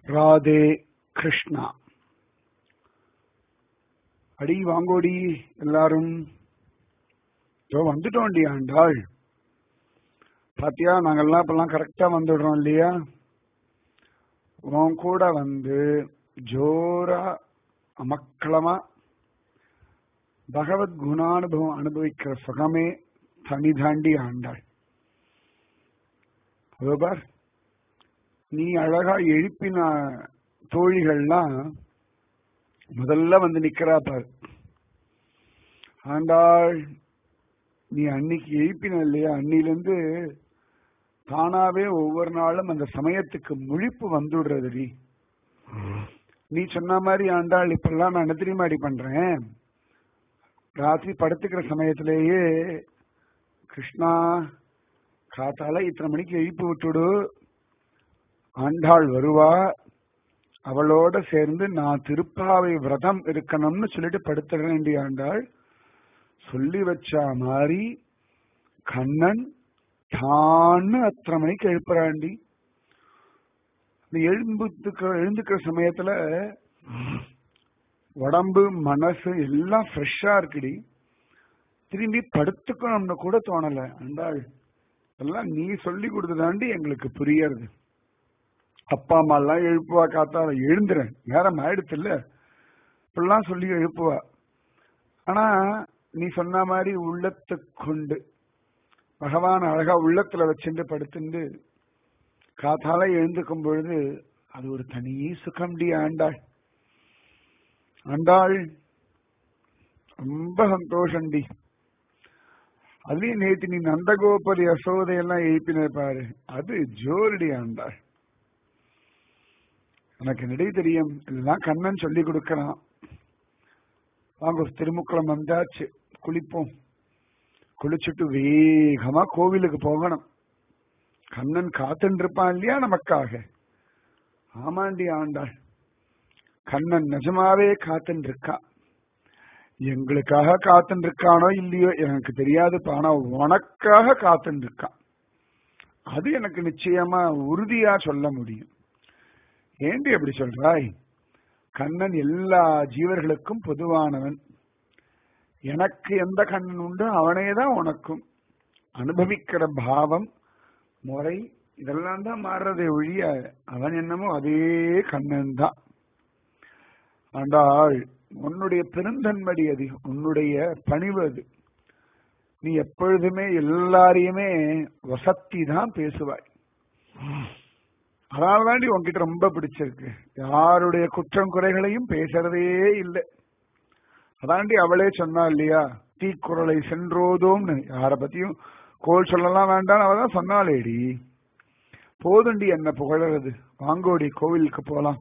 ராதே கிருஷ்ணா அடி வாங்கோடி எல்லாரும் இதோ வந்துட்டோம்டி ஆண்டாள் பாத்தியா நாங்கெல்லாம் இப்பெல்லாம் கரெக்டா வந்துடுறோம் இல்லையா உன் கூட வந்து ஜோரா அமக்களமா பகவத் குணானுபவம் அனுபவிக்கிற சுகமே தனி தாண்டி ஆண்டாள் அதோ பார் நீ அழகா எழுப்பின தோழிகள்லாம் முதல்ல வந்து நிக்கிறா பார் ஆண்டாள் நீ அன்னைக்கு எழுப்பின இல்லையா அன்னிலிருந்து தானாவே ஒவ்வொரு நாளும் அந்த சமயத்துக்கு முழிப்பு வந்துடுறது நீ நீ சொன்ன மாதிரி ஆண்டாள் இப்பெல்லாம் நான் என்ன தெரியுமாடி பண்றேன் ராத்திரி படுத்துக்கிற சமயத்திலேயே கிருஷ்ணா காத்தால இத்தனை மணிக்கு எழுப்பி விட்டுடு ஆண்டாள் வருவா அவளோட சேர்ந்து நான் திருப்பாவை விரதம் இருக்கணும்னு சொல்லிட்டு படுத்துட வேண்டிய ஆண்டாள் சொல்லி வச்சா மாதிரி கண்ணன் தான்னு அத்தனை மணிக்கு எழுப்புறாண்டி இந்த எழும்புத்துக்க எழுந்துக்கிற சமயத்துல உடம்பு மனசு எல்லாம் ஃப்ரெஷ்ஷா இருக்குடி திரும்பி படுத்துக்கணும்னு கூட தோணல அண்டாள் எல்லாம் நீ சொல்லி கொடுத்ததாண்டி எங்களுக்கு புரியறது அப்பா அம்மா எல்லாம் எழுப்புவா காத்தால எழுந்துறேன் நேரம் ஆயிடுச்சு இல்ல இப்படிலாம் சொல்லி எழுப்புவா ஆனா நீ சொன்ன மாதிரி உள்ளத்தை கொண்டு பகவான் அழகா உள்ளத்துல வச்சுட்டு படுத்துண்டு காத்தால எழுந்துக்கும் பொழுது அது ஒரு தனி சுகம்டி ஆண்டாள் ஆண்டாள் ரொம்ப சந்தோஷம்டி அதுலயும் நேற்று நீ நந்தகோபதி யசோதையெல்லாம் எழுப்பின பாரு அது ஜோரடி ஆண்டாள் எனக்கு நெடி தெரியும் இதுதான் கண்ணன் சொல்லி கொடுக்கறான் வாங்க திருமுக்குளம் வந்தாச்சு குளிப்போம் குளிச்சுட்டு வேகமா கோவிலுக்கு போகணும் கண்ணன் காத்துன்னு இருப்பான் இல்லையா நமக்காக ஆமாண்டி ஆண்டாள் கண்ணன் நிஜமாவே காத்துன்னு இருக்கான் எங்களுக்காக காத்துன்னு இருக்கானோ இல்லையோ எனக்கு தெரியாது ஆனா உனக்காக காத்துன்னு இருக்கான் அது எனக்கு நிச்சயமா உறுதியா சொல்ல முடியும் ஏண்டி அப்படி சொல்றாய் கண்ணன் எல்லா ஜீவர்களுக்கும் பொதுவானவன் எனக்கு எந்த கண்ணன் உண்டோ அவனே தான் உனக்கும் அனுபவிக்கிற பாவம் முறை இதெல்லாம் தான் மாறுறதே ஒழிய அவன் என்னமோ அதே கண்ணன் தான் ஆண்டாள் உன்னுடைய பெருந்தன்மடி அது உன்னுடைய பணிவு அது நீ எப்பொழுதுமே எல்லாரையுமே வசத்தி தான் பேசுவாய் அதனால தாண்டி உன்கிட்ட ரொம்ப பிடிச்சிருக்கு யாருடைய குற்றம் குறைகளையும் பேசுறதே இல்லை அதாண்டி அவளே சொன்னா இல்லையா தீக்குறளை சென்றோதோம்னு யார பத்தியும் கோல் சொல்லலாம் வேண்டாம் அவ தான் சொன்னாலேடி போதுண்டி என்ன புகழறது வாங்கோடி கோவிலுக்கு போலாம்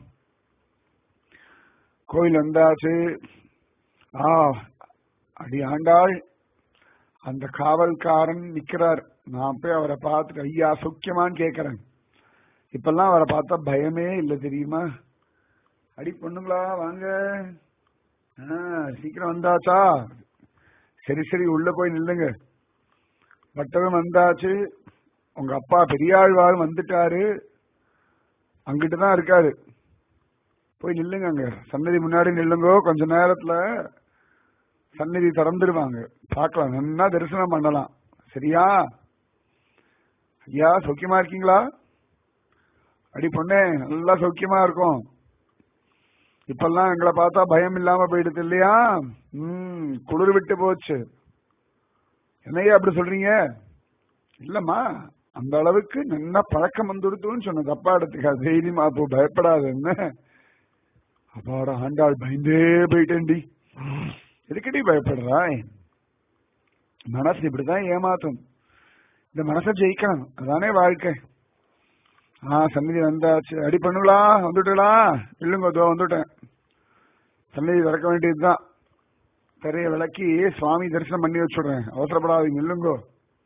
கோவில் வந்தாச்சு ஆ அடி ஆண்டாள் அந்த காவல்காரன் நிக்கிறார் நான் போய் அவரை பார்த்துட்டு ஐயா சுக்கியமான்னு கேக்குறேன் இப்பெல்லாம் அவரை பார்த்தா பயமே இல்லை தெரியுமா அடி பொண்ணுங்களா வாங்க சீக்கிரம் வந்தாச்சா சரி சரி உள்ள போய் நில்லுங்க வட்டகம் வந்தாச்சு உங்க அப்பா பெரியாழ்வார் வந்துட்டாரு அங்கிட்டு தான் இருக்காரு போய் நில்லுங்க அங்க சன்னதி முன்னாடி நில்லுங்கோ கொஞ்ச நேரத்துல சன்னதி திறந்துருவாங்க பார்க்கலாம் நல்லா தரிசனம் பண்ணலாம் சரியா ஐயா சௌக்கியமா இருக்கீங்களா அடி பொண்ணே நல்லா சௌக்கியமா இருக்கும் இப்பெல்லாம் எங்களை பார்த்தா பயம் இல்லாம போயிடுது இல்லையா ம் குளிர் விட்டு போச்சு என்னையா அப்படி சொல்றீங்க இல்லம்மா அந்த அளவுக்கு நல்லா பழக்கம் வந்துடுத்துன்னு சொன்ன தப்பா எடுத்துக்கா தைரியமா போ பயப்படாத என்ன அப்பாட ஆண்டாள் பயந்தே போயிட்டேன்டி எதுக்கடி பயப்படுறாய் மனசு இப்படிதான் ஏமாத்தும் இந்த மனசை ஜெயிக்கணும் அதானே வாழ்க்கை ஆ சந்நிதி வந்தாச்சு அடி பண்ணுங்களா வந்துட்டா இல்லைங்க இதோ வந்துட்டேன் சந்நிதி திறக்க வேண்டியதுதான் திரைய விளக்கி சுவாமி தரிசனம் பண்ணி வச்சுடுறேன் அவசரப்படாதீங்க இல்லைங்கோ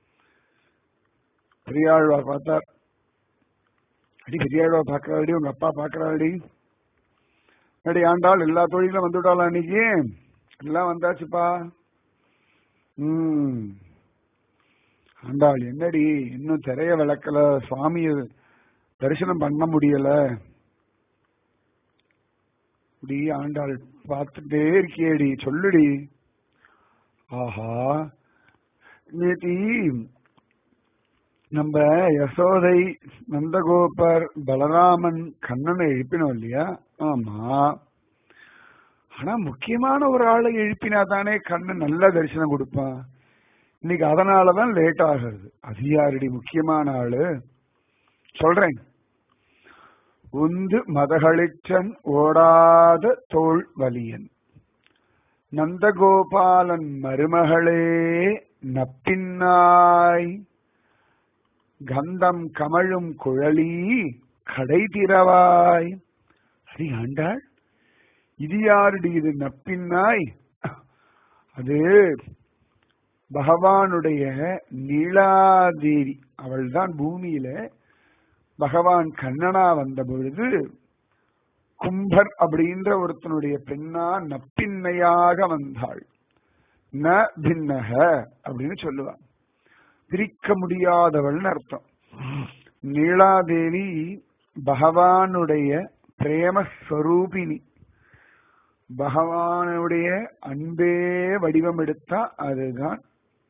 பெரியாழ்வார் பார்த்தார் அடி பெரியாழ்வார் பார்க்கறாடி உங்க அப்பா பார்க்கறாடி அடி ஆண்டாள் எல்லா தொழிலும் வந்துவிட்டாளா அன்னைக்கு எல்லாம் வந்தாச்சுப்பா ம் ஆண்டாள் என்னடி இன்னும் திரைய விளக்கல சுவாமிய தரிசனம் பண்ண முடியல இப்படி ஆண்டாள் பார்த்துட்டே இருக்கியேடி சொல்லுடி ஆஹா நேத்தி நம்ம யசோதை நந்தகோபர் பலராமன் கண்ணனை எழுப்பினோம் இல்லையா ஆமா ஆனா முக்கியமான ஒரு ஆளை எழுப்பினா தானே கண்ணன் நல்ல தரிசனம் கொடுப்பான் இன்னைக்கு அதனாலதான் லேட் ஆகுறது அது யாரடி முக்கியமான ஆளு சொல்றேன் உந்து மதகளிச்சன் ஓடாத தோல் வலியன் நந்தகோபாலன் மருமகளே நப்பின்னாய் கந்தம் கமழும் குழலி கடை திறவாய் அடி ஆண்டாள் இது யாருடி இது நப்பின்னாய் அது பகவானுடைய நீலாதேவி அவள்தான் பூமியில பகவான் கண்ணனா வந்த பொழுது கும்பர் அப்படின்ற ஒருத்தனுடைய பெண்ணா நப்பின்னையாக வந்தாள் ந பின்னக அப்படின்னு சொல்லுவான் பிரிக்க முடியாதவள்னு அர்த்தம் நீலாதேவி பகவானுடைய பிரேமஸ்வரூபிணி பகவானுடைய அன்பே வடிவம் எடுத்தா அதுதான்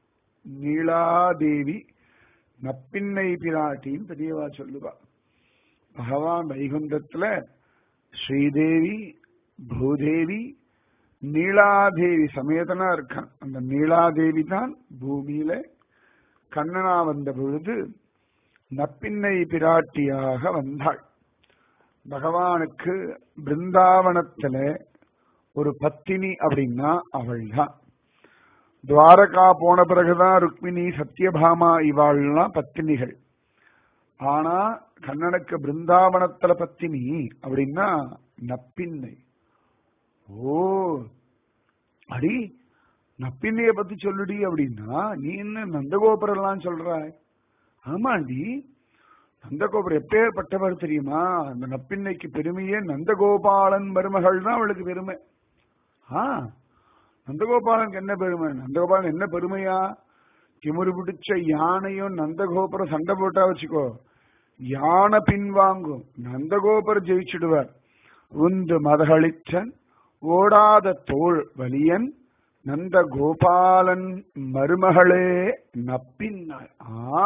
நீலாதேவி நப்பின்னை பிராட்டின்னு பெரியவா சொல்லுவா பகவான் வைகுந்தத்துல ஸ்ரீதேவி பூதேவி நீலாதேவி சமேதனா இருக்கான் அந்த நீலாதேவி தான் பூமியில கண்ணனா வந்த பொழுது நப்பின்னை பிராட்டியாக வந்தாள் பகவானுக்கு பிருந்தாவனத்துல ஒரு பத்தினி அப்படின்னா அவள்தான் துவாரகா போன பிறகுதான் ருக்மிணி சத்யபாமா இவாள்லாம் பத்தினிகள் ஆனா கண்ணனுக்கு பிருந்தாவனத்துல பத்தினி அப்படின்னா நப்பின்னை ஓ அடி நப்பின்னைய பத்தி சொல்லுடி அப்படின்னா நீ என்ன நந்தகோபுரம் எல்லாம் சொல்றாய் ஆமாண்டி நந்தகோபுரம் எப்பேற்பட்டவர் தெரியுமா அந்த நப்பின்னைக்கு பெருமையே நந்தகோபாலன் மருமகள் தான் அவளுக்கு பெருமை ஆ நந்தகோபாலனுக்கு என்ன பெருமை நந்தகோபாலன் என்ன பெருமையா திமுரு பிடிச்ச யானையும் நந்தகோபுரம் சண்டை போட்டா வச்சுக்கோ யானை பின்வாங்கும் நந்தகோபுரம் ஜெயிச்சிடுவார் உந்து மதகளிச்சன் ஓடாத தோள் வலியன் நந்த கோபாலன் மருமகளே நப்பின்னார் ஆ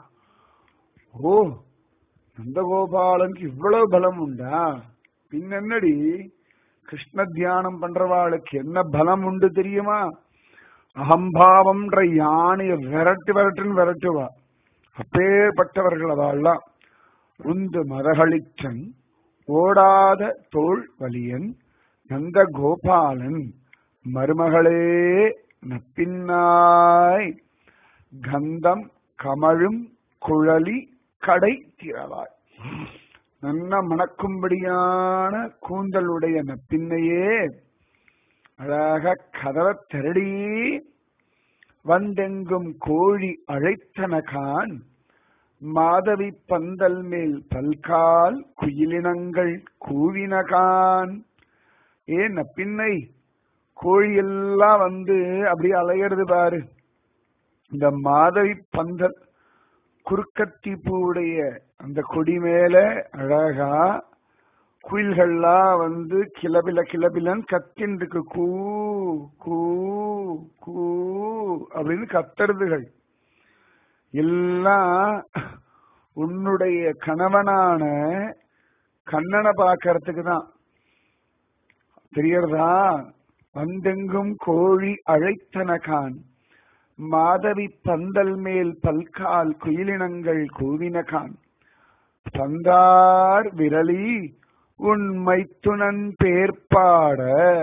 ஓ நந்தகோபாலனுக்கு இவ்வளவு பலம் உண்டா பின்னடி கிருஷ்ண தியானம் பண்றவாளுக்கு என்ன பலம் உண்டு தெரியுமா அகம்பாவம்ன்ற யானைய விரட்டு விரட்டுன்னு விரட்டுவா அப்பேற்பட்டவர்கள் அவள்லாம் உந்து மதகளிச்சன் ஓடாத தோல் வலியன் நந்த கோபாலன் மருமகளே நப்பின்னாய் கந்தம் கமழும் குழலி கடை திறவாய் நல்ல மணக்கும்படியான கூந்தலுடைய நப்பின்னையே அழக கதவை திரடி வந்தெங்கும் கோழி அழைத்தனகான் மாதவி பந்தல் மேல் பல்கால் குயிலினங்கள் கூவினகான் ஏ நப்பின்னை கோழி எல்லாம் வந்து அப்படியே அலையிறது பாரு இந்த மாதவி பந்தல் குறுக்கத்தி பூவுடைய அந்த கொடி மேல அழகா குயில்கள்லாம் வந்து கிளபில கிளபிலன் கத்தின்றிருக்கு கூ கூ கூ அப்படின்னு கத்துறதுகள் எல்லாம் உன்னுடைய கணவனான கண்ணனை பார்க்கறதுக்கு தான் தெரியறதா வந்தெங்கும் கோழி அழைத்தனகான் மாதவி பந்தல் மேல் பல்கால் குயிலினங்கள் கூவினகான் தந்தார் விரலி உன் மைத்துனன் பேர்பாட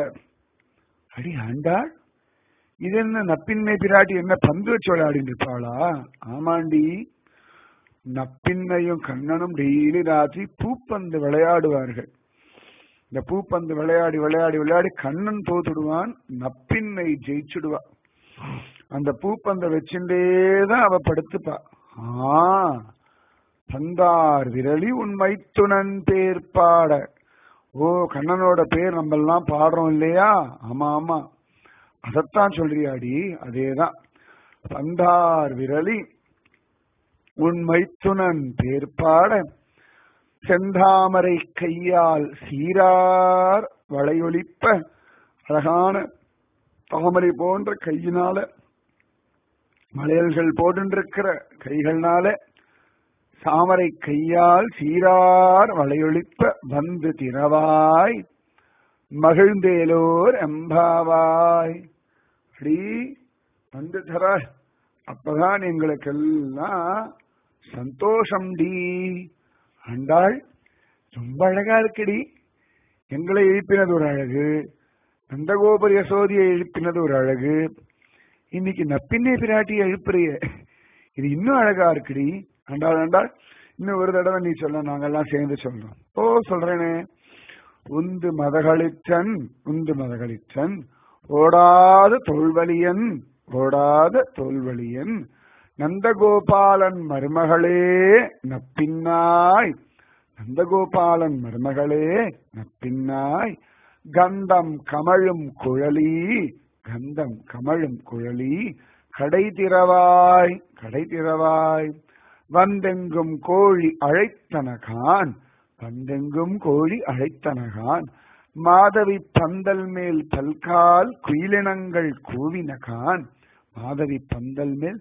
அடி ஆண்டாள் இது என்ன நப்பின்மை பிராட்டி என்ன பந்து வச்சு விளையாடிட்டு இருப்பாளா ஆமாண்டி நப்பின்னையும் கண்ணனும் டெய்லி ராத்திரி பூப்பந்து விளையாடுவார்கள் இந்த பூப்பந்து விளையாடி விளையாடி விளையாடி கண்ணன் தோத்துடுவான் நப்பின்னை ஜெயிச்சுடுவா அந்த பூப்பந்த வச்சுட்டேதான் அவ படுத்துப்பா ஆ தந்தார் விரலி உன் மைத்துனன் பேர் பாட ஓ கண்ணனோட பேர் நம்ம எல்லாம் பாடுறோம் இல்லையா ஆமா ஆமா அதத்தான் சொல்றியாடி அதேதான் தந்தார் விரலி உன் மைத்துனன் பேர் பாட செந்தாமரை கையால் சீரார் வளையொலிப்ப அழகான தாமரை போன்ற கையினால மலையல்கள் போட்டுருக்கிற கைகள்னால சாமரை கையால் சீரார் வளையொலிப்ப வந்து திறவாய் மகிழ்ந்தேலோர் எம்பாவாய் அடி வந்து தர அப்பதான் எங்களுக்கெல்லாம் சந்தோஷம் டி ஆண்டாள் ரொம்ப அழகா இருக்குடி எங்களை எழுப்பினது ஒரு அழகு நந்தகோபுர யசோதியை எழுப்பினது ஒரு அழகு இன்னைக்கு நப்பின்னே பிராட்டியை எழுப்புறிய இது இன்னும் அழகா இருக்குடி ஆண்டாள் ஆண்டாள் இன்னும் ஒரு தடவை நீ சொல்ல நாங்கெல்லாம் சேர்ந்து சொல்றோம் ஓ சொல்றேனே உந்து மதகளிற்றன் உந்து மதகளிற்றன் ஓடாத தோல்வலியன் ஓடாத தோல்வலியன் நந்தகோபாலன் மருமகளே நப்பின்னாய் நந்தகோபாலன் மருமகளே நப்பின்னாய் கந்தம் கமழும் குழலி கந்தம் கமழும் குழலி கடை திறவாய் கடை திறவாய் வந்தெங்கும் கோழி அழைத்தனகான் வந்தெங்கும் கோழி அழைத்தனகான் மாதவி பந்தல் மேல் பல்கால் குயிலினங்கள் கூவினகான் மாதவி பந்தல் மேல்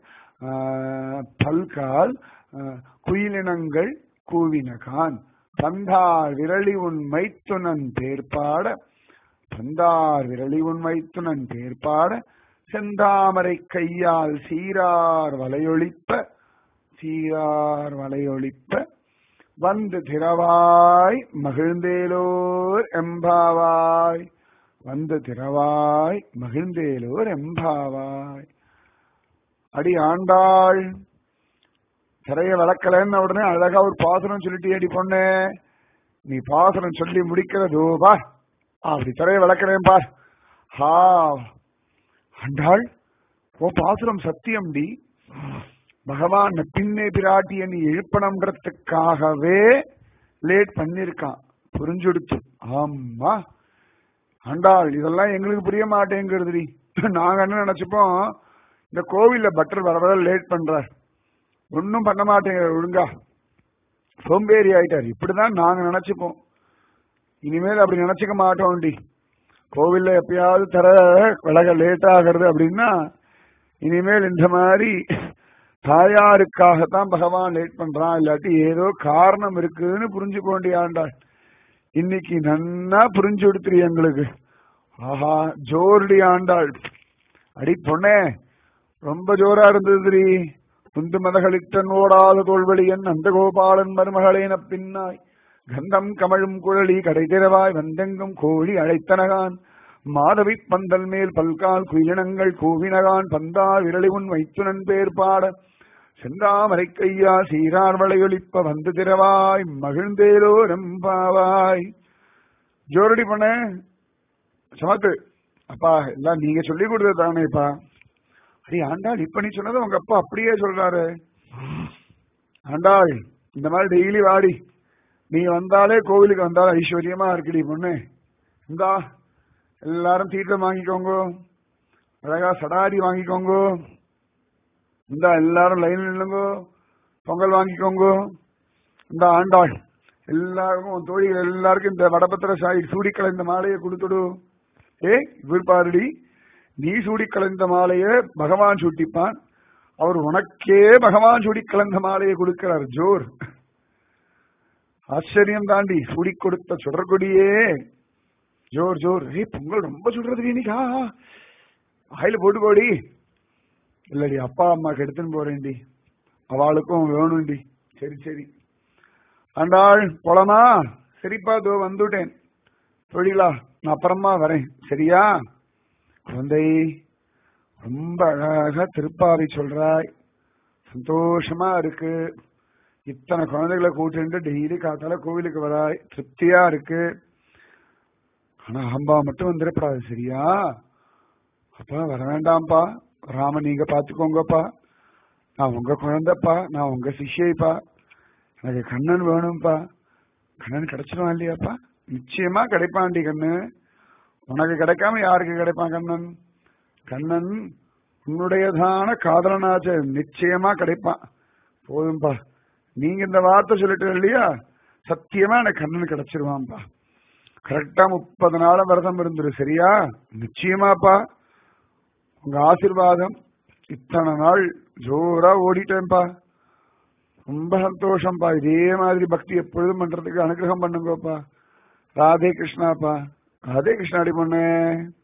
பல்கால் குயிலினங்கள் கூவினகான் பந்தார் விரலி உன் மைத்துனன் பேர்பாட பந்தார் விரலி உன் மைத்துனன் பேர்பாட செந்தாமரை கையால் சீரார் வலையொழிப்ப சீரார் வலையொழிப்ப வந்து திறவாய் மகிழ்ந்தேலோர் எம்பாவாய் வந்து திறவாய் மகிழ்ந்தேலோர் எம்பாவாய் அடி ஆண்டாள் திரைய வளர்க்கலன்னு உடனே அழகா ஒரு பாசனம் சொல்லிட்டு அடி பொண்ணு நீ பாசனம் சொல்லி முடிக்கிறதோ பா அப்படி திரைய வளர்க்கிறேன் பார் ஹா ஆண்டாள் ஓ பாசுரம் சத்தியம் டி பகவான் பின்னே பிராட்டிய நீ எழுப்பணுன்றதுக்காகவே லேட் பண்ணிருக்கான் புரிஞ்சுடுத்து ஆமா ஆண்டாள் இதெல்லாம் எங்களுக்கு புரிய மாட்டேங்கிறது நாங்க என்ன நினைச்சுப்போம் இந்த கோவில்ல பட்டர் வர வர லேட் பண்றார் ஒன்னும் பண்ண மாட்டேங்கிற ஒழுங்கா சோம்பேறி ஆயிட்டார் இப்படிதான் நாங்க நினைச்சுப்போம் இனிமேல் அப்படி நினைச்சுக்க மாட்டோம்டி கோவில்ல எப்பயாவது தர விலக லேட் ஆகிறது அப்படின்னா இனிமேல் இந்த மாதிரி தாயாருக்காகத்தான் பகவான் லேட் பண்றான் இல்லாட்டி ஏதோ காரணம் இருக்குன்னு புரிஞ்சுக்க வேண்டிய ஆண்டாள் இன்னைக்கு நன்னா புரிஞ்சு கொடுத்துரு எங்களுக்கு ஆஹா ஜோர்டி ஆண்டாள் அடி பொண்ணே ரொம்ப ஜோரா இருந்தது குந்து மதகளித்தன் ஓடாத தோல்வழியன் அந்த கோபாலன் மருமகளேன பின்னாய் கந்தம் கமழும் குழலி கடை திறவாய் வந்தெங்கும் கோழி அழைத்தனகான் மாதவி பந்தல் மேல் பல்கால் குயிலினங்கள் கூவினகான் பந்தா விரலி உன் வைத்துனன் பேர் பாட செந்தாமரை கையா சீரார் வளையொலிப்ப வந்து திறவாய் மகிழ்ந்தேலோ ரெம்பாவாய் ஜோரடி பண்ண சமத்து அப்பா எல்லாம் நீங்க சொல்லி கொடுத்தது தானேப்பா அடி ஆண்டாள் இப்ப நீ சொன்னது உங்க அப்பா அப்படியே சொல்றாரு ஆண்டாள் இந்த மாதிரி டெய்லி வாடி நீ வந்தாலே கோவிலுக்கு வந்தாலும் ஐஸ்வர்யமா இருக்குடி பொண்ணு இந்தா எல்லாரும் தீர்த்தம் வாங்கிக்கோங்க அழகா சடாரி வாங்கிக்கோங்க இந்த எல்லாரும் லைன்ல நில்லுங்க பொங்கல் வாங்கிக்கோங்க இந்த ஆண்டாள் எல்லாருக்கும் தோழிகள் எல்லாருக்கும் இந்த வடபத்திர சாய் சூடி கலைந்த மாலையை கொடுத்துடு ஏ இவர் பாருடி நீ சூடி கலைந்த மாலையை பகவான் சூட்டிப்பான் அவர் உனக்கே பகவான் சூடி கலந்த மாலையை கொடுக்கிறார் ஜோர் ஆச்சரியம் தாண்டி சூடி கொடுத்த சுடர்கொடியே ஜோர் ஜோர் ஏய் பொங்கல் ரொம்ப சுடுறது இன்னைக்கா ஆயில போட்டு போடி இல்லடி அப்பா அம்மாக்கு எடுத்துன்னு போறேன்டி அவளுக்கும் வேணும்டி சரி சரி ஆண்டாள் போலாமா சரிப்பா தோ வந்துட்டேன் தொழிலா நான் அப்புறமா வரேன் சரியா குழந்தை ரொம்ப அழகா திருப்பாவை சொல்றாய் சந்தோஷமா இருக்கு இத்தனை குழந்தைகளை கூட்டிட்டு டெய்லி காத்தால கோவிலுக்கு வராய் திருப்தியா இருக்கு ஆனா அம்பா மட்டும் வந்துடப்படாது சரியா அப்பா வர வேண்டாம்ப்பா ராம நீங்க பாத்துக்கோங்கப்பா நான் உங்க குழந்தைப்பா நான் உங்க சிஷ்யப்பா எனக்கு கண்ணன் வேணும்ப்பா கண்ணன் கிடைச்சிடும் இல்லையாப்பா நிச்சயமா கிடைப்பான்டி கண்ணு உனக்கு கிடைக்காம யாருக்கு கிடைப்பான் கண்ணன் கண்ணன் உன்னுடையதான காதலனாச்ச நிச்சயமா கிடைப்பான் போதும்பா நீங்க இந்த வார்த்தை சொல்லிட்டு இல்லையா சத்தியமா எனக்கு கண்ணன் கிடைச்சிருவான்பா கரெக்டா முப்பது நாள் விரதம் இருந்துரு சரியா நிச்சயமாப்பா உங்க ஆசிர்வாதம் இத்தனை நாள் ஜோரா ஓடிட்டேன்ப்பா ரொம்ப சந்தோஷம்ப்பா இதே மாதிரி பக்தி எப்பொழுதும் பண்றதுக்கு அனுகிரகம் பண்ணுங்கப்பா ராதே கிருஷ்ணாப்பா ராதே கிருஷ்ணாடி பொண்ணு